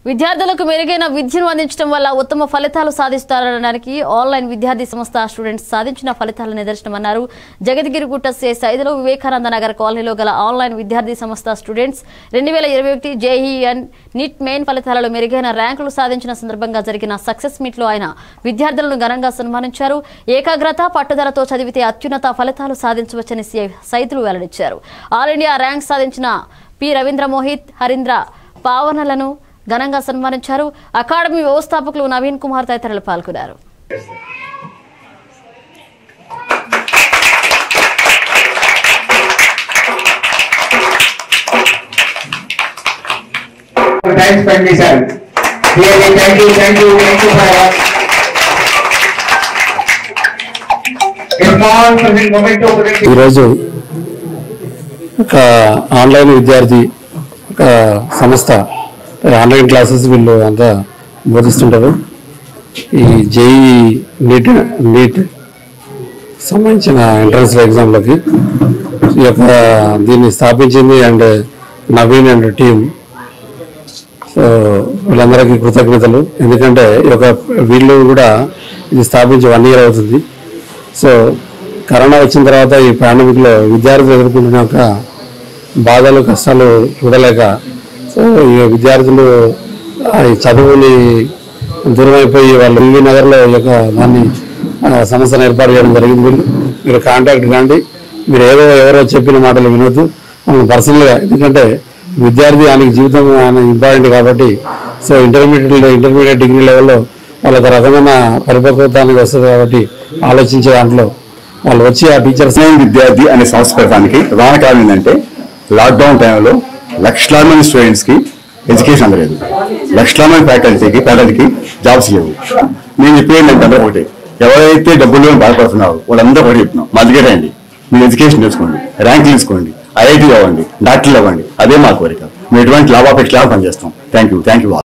విద్యార్థులకు మెరుగైన విద్యను అందించడం వల్ల ఉత్తమ ఫలితాలు సాధిస్తారనడానికి ఆన్లైన్ విద్యార్థి సంస్థ స్టూడెంట్స్ సాధించిన ఫలితాల నిదర్శనమన్నారు జగద్గిరిగుట్ట సే సైదులో వివేకానంద నగర్ కాలనీలో గల ఆన్లైన్ విద్యార్థి సంస్థ స్టూడెంట్స్ రెండు వేల ఇరవై ఒకటి జేఈఎన్ నిట్ మెయిన్ ఫలితాలలో మెరుగైన ర్యాంకులు సాధించిన సందర్భంగా జరిగిన సక్సెస్ మీట్ లో ఆయన విద్యార్థులను ఘనంగా సన్మానించారు ఏకాగ్రత పట్టుదలతో చదివితే అత్యున్నత ఫలితాలు సాధించవచ్చని సి- సైదులు వెల్లడించారు ఆల్ ఇండియా ర్యాంక్ సాధించిన పి రవీంద్ర మోహిత్ హరీంద్ర పావనలను ఘనంగా సన్మానించారు అకాడమీ వ్యవస్థాపకులు నవీన్ కుమార్ తదితరులు పాల్గొన్నారు టైం స్పెండ్ చేశారు really thank you thank you thank you for small moment ఈరోజు ఒక ఆన్లైన్ విద్యార్థి ఒక సంస్థ ఆన్లైన్ క్లాసెస్ వీళ్ళు అంతా బోధిస్తుంటారు ఈ జేఈ నీట్ నీట్ సంబంధించిన ఎంట్రన్స్ ఎగ్జామ్లకి ఈ యొక్క దీన్ని స్థాపించింది and Naveen and team so వీళ్ళందరికీ కృతజ్ఞతలు ఎందుకంటే ఈ యొక్క వీళ్ళు కూడా ఇది స్థాపించి వన్ ఇయర్ అవుతుంది సో కరోనా వచ్చిన తర్వాత ఈ పాండమిక్ లో విద్యార్థులు ఎదుర్కొంటున్న యొక్క బాధలు కష్టాలు చూడలేక సో ఈ విద్యార్థులు ఆ ఈ చదువుని దూరం అయిపోయి వాళ్ళు ఎల్బీ నగర్లో ఈ యొక్క దాన్ని ఆ, సంస్థను ఏర్పాటు చేయడం జరిగింది వీళ్ళు మీరు కాంటాక్ట్ కాండి మీరు ఏదో ఎవరో చెప్పిన మాటలు వినొద్దు మనం పర్సనల్గా ఎందుకంటే విద్యార్థి ఆయనకి జీవితం ఆయన ఇంపార్టెంట్ కాబట్టి సో ఇంటర్మీడియట్ ఇంటర్మీడియట్ డిగ్రీ లెవెల్లో వాళ్ళకి ఒక రకమైన పరిపక్వతానికి వస్తుంది కాబట్టి ఆలోచించే దాంట్లో వాళ్ళు వచ్చి ఆ టీచర్స్ స్నేహం విద్యార్థి అనే సంస్థ పెట్టడానికి ప్రధాన కారణం ఏంటంటే లాక్డౌన్ టైంలో లక్షలాది మంది స్టూడెంట్స్ కి ఎడ్యుకేషన్ అందలేదు లక్షలాది మంది ఫ్యాకల్టీకి ఫ్యాకల్టీకి జాబ్స్ లేవు నేను చెప్పేది ఏంటంటే ఒకటి ఎవరైతే డబ్బులు బాధపడుతున్నారో వాళ్ళందరూ ఒకటి చెప్తున్నాం మా దగ్గర రండి మీరు ఎడ్యుకేషన్ నేర్చుకోండి ర్యాంక్ తీసుకోండి ఐఐటీ అవ్వండి డాక్టర్లు అవ్వండి అదే మా కోరిక మేము ఎటువంటి లాభాపేక్ష పనిచేస్తాం థ్యాంక్ యూ థ్యాంక్ యూ